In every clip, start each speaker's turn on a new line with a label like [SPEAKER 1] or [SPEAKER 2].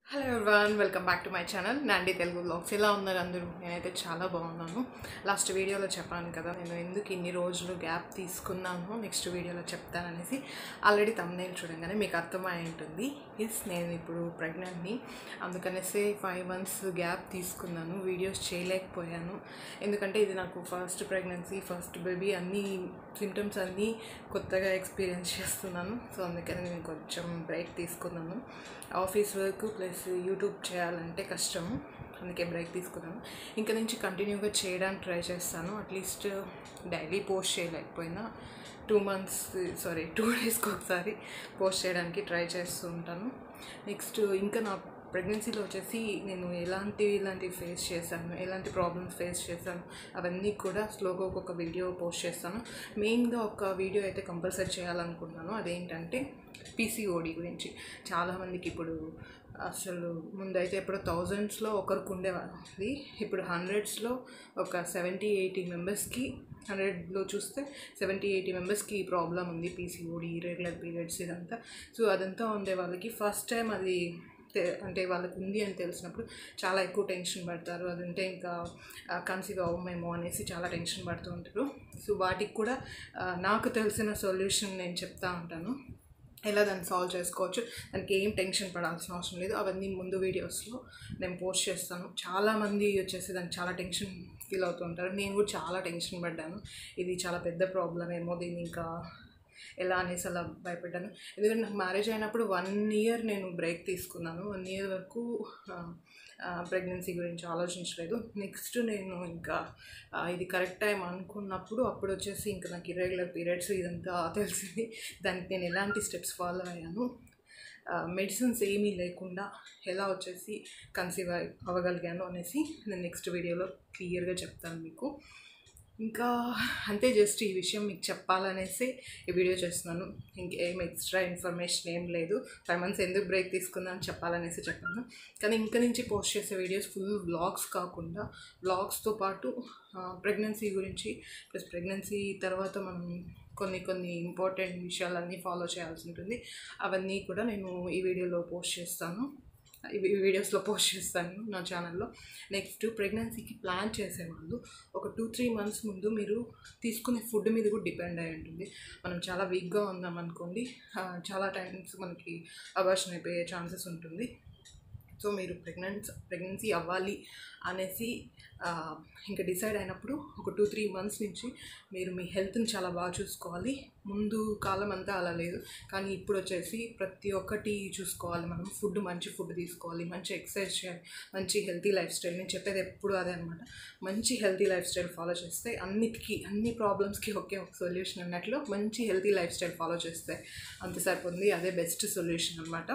[SPEAKER 1] hello everyone welcome back to my channel Nandi Telugu vlogs ఎలా ఉన్నారు అందరూ నేనైతే చాలా బాగున్నాను లాస్ట్ వీడియోలో చెప్పాను కదా నేను ఎందుకు ఇన్ని రోజులు గ్యాప్ తీసుకున్నాను నెక్స్ట్ వీడియోలో చెప్తాననేసి ఆల్రెడీ తమ్నేల్ చూడంగానే మీకు అర్థమై ఉంటుంది ఎస్ నేను ఇప్పుడు ప్రెగ్నెంట్ని అందుకనేసి ఫైవ్ మంత్స్ గ్యాప్ తీసుకున్నాను వీడియోస్ చేయలేకపోయాను ఎందుకంటే ఇది నాకు ఫస్ట్ ప్రెగ్నెన్సీ ఫస్ట్ బేబీ అన్నీ సిమ్టమ్స్ అన్నీ కొత్తగా ఎక్స్పీరియన్స్ చేస్తున్నాను సో అందుకని నేను కొంచెం బ్రేక్ తీసుకున్నాను ఆఫీస్ వర్క్ ప్లస్ యూట్యూబ్ చేయాలంటే కష్టం అందుకే బ్రేక్ తీసుకున్నాను ఇంకా నుంచి కంటిన్యూగా చేయడానికి ట్రై చేస్తాను అట్లీస్ట్ డైలీ పోస్ట్ చేయలేకపోయినా టూ మంత్స్ సారీ టూ డేస్కి ఒకసారి పోస్ట్ చేయడానికి ట్రై చేస్తూ ఉంటాను నెక్స్ట్ ఇంకా నా ప్రెగ్నెన్సీలో వచ్చేసి నేను ఎలాంటి ఇలాంటివి ఫేస్ చేశాను ఎలాంటి ప్రాబ్లమ్స్ ఫేస్ చేశాను అవన్నీ కూడా స్లోగా ఒక్కొక్క వీడియో పోస్ట్ చేస్తాను మెయిన్గా ఒక వీడియో అయితే కంపల్సరీ చేయాలనుకున్నాను అదేంటంటే పీసీఓడి గురించి చాలామందికి ఇప్పుడు అసలు ముందైతే ఎప్పుడో థౌజండ్స్లో ఒకరికి ఉండేది ఇప్పుడు హండ్రెడ్స్లో ఒక సెవెంటీ ఎయిటీ మెంబర్స్కి హండ్రెడ్లో చూస్తే సెవెంటీ ఎయిటీ మెంబర్స్కి ఈ ప్రాబ్లం ఉంది పీసీఓడి రెగ్యులర్ పీరియడ్స్ ఇదంతా సో అదంతా ఉండే వాళ్ళకి ఫస్ట్ టైం అది తె- అంటే వాళ్ళకి ఉంది అని తెలిసినప్పుడు చాలా ఎక్కువ టెన్షన్ పడతారు అదంటే ఇంకా కన్సీవ్ అవ్వమేమో అనేసి చాలా టెన్షన్ పడుతూ ఉంటారు సో వాటికి కూడా ఆ, నాకు తెలిసిన సొల్యూషన్ నేను చెప్తా ఉంటాను ఎలా దాన్ని సాల్వ్ చేసుకోవచ్చు దానికి ఏం టెన్షన్ పడాల్సిన అవసరం లేదు అవన్నీ ముందు వీడియోస్లో నేను పోస్ట్ చేస్తాను చాలామంది వచ్చేసి దానికి చాలా టెన్షన్ ఫీల్ అవుతూ ఉంటారు నేను కూడా చాలా టెన్షన్ పడ్డాను ఇది చాలా పెద్ద ప్రాబ్లం ఏమో దీన్ని ఇంకా ఎలా అనేసి అలా భయపడ్డాను ఎందుకంటే నాకు మ్యారేజ్ అయినప్పుడు వన్ ఇయర్ నేను బ్రేక్ తీసుకున్నాను వన్ ఇయర్ వరకు ప్రెగ్నెన్సీ గురించి ఆలోచించలేదు నెక్స్ట్ నేను ఇంకా ఆ, ఇది కరెక్ట్ టైం అనుకున్నప్పుడు అప్పుడు వచ్చేసి ఇంకా నాకు ఇర్రెగ్యులర్ పీరియడ్స్ ఇదంతా తెలిసింది దానికి నేను ఎలాంటి స్టెప్స్ ఫాలో అయ్యాను మెడిసిన్స్ ఏమీ లేకుండా ఎలా వచ్చేసి కన్సీవ్ అవ్వగలిగాను అనేసి నేను నెక్స్ట్ వీడియోలో క్లియర్గా చెప్తాను మీకు ఇంకా అంతే జస్ట్ ఈ విషయం మీకు చెప్పాలనేసి ఈ వీడియో చేస్తున్నాను ఇంకేం ఎక్స్ట్రా ఇన్ఫర్మేషన్ ఏం లేదు ఫైవ్ మంత్స్ ఎందుకు బ్రేక్ తీసుకుందని చెప్పాలనేసి చెప్పాను కానీ ఇంకా నుంచి పోస్ట్ చేసే వీడియోస్ ఫుల్ వ్లాగ్స్ కాకుండా వ్లాగ్స్తో పాటు ప్రెగ్నెన్సీ గురించి ప్లస్ ప్రెగ్నెన్సీ తర్వాత మనం కొన్ని కొన్ని ఇంపార్టెంట్ విషయాలన్నీ ఫాలో చేయాల్సి ఉంటుంది అవన్నీ కూడా నేను ఈ వీడియోలో పోస్ట్ చేస్తాను ఇవి వీడియోస్లో పోస్ట్ చేస్తాను నా ఛానల్లో నెక్స్ట్ ప్రెగ్నెన్సీకి ప్లాన్ చేసేవాళ్ళు ఒక టూ త్రీ మంత్స్ ముందు మీరు తీసుకునే ఫుడ్ మీద కూడా డిపెండ్ అయి ఉంటుంది మనం చాలా వీక్గా ఉన్నాం అనుకోండి ఆ, చాలా టైమ్స్ మనకి అబార్షన్ అయిపోయే ఛాన్సెస్ ఉంటుంది సో మీరు ప్రెగ్నెన్స్ ప్రెగ్నెన్సీ అవ్వాలి అనేసి ఆ, ఇంకా డిసైడ్ అయినప్పుడు ఒక టూ త్రీ మంత్స్ నుంచి మీరు మీ హెల్త్ని చాలా బాగా చూసుకోవాలి ముందు కాలం అంతా అలా లేదు కానీ ఇప్పుడు వచ్చేసి ప్రతి ఒక్కటి చూసుకోవాలి మనం ఫుడ్ మంచి ఫుడ్ తీసుకోవాలి మంచి ఎక్సర్సైజ్ చేయాలి మంచి హెల్తీ లైఫ్ స్టైల్ నేను చెప్పేది ఎప్పుడు అదే అనమాట మంచి హెల్తీ లైఫ్ స్టైల్ ఫాలో చేస్తే అన్నిటికీ అన్ని ప్రాబ్లమ్స్కి ఒకే ఒక సొల్యూషన్ అన్నట్లు మంచి హెల్తీ లైఫ్ స్టైల్ ఫాలో చేస్తే అంత సరిపోతుంది అదే బెస్ట్ సొల్యూషన్ అనమాట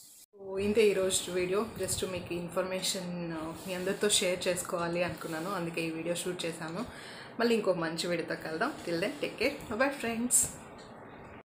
[SPEAKER 1] సో ఇంతే ఈరోజు వీడియో జస్ట్ మీకు ఇన్ఫర్మేషన్ మీ అందరితో షేర్ చేసుకోవాలి అనుకున్నాను అందుకే ఈ వీడియో షూట్ చేశాను మళ్ళీ ఇంకో మంచి వీడియోతో కలుద్దాం till then take care bye friends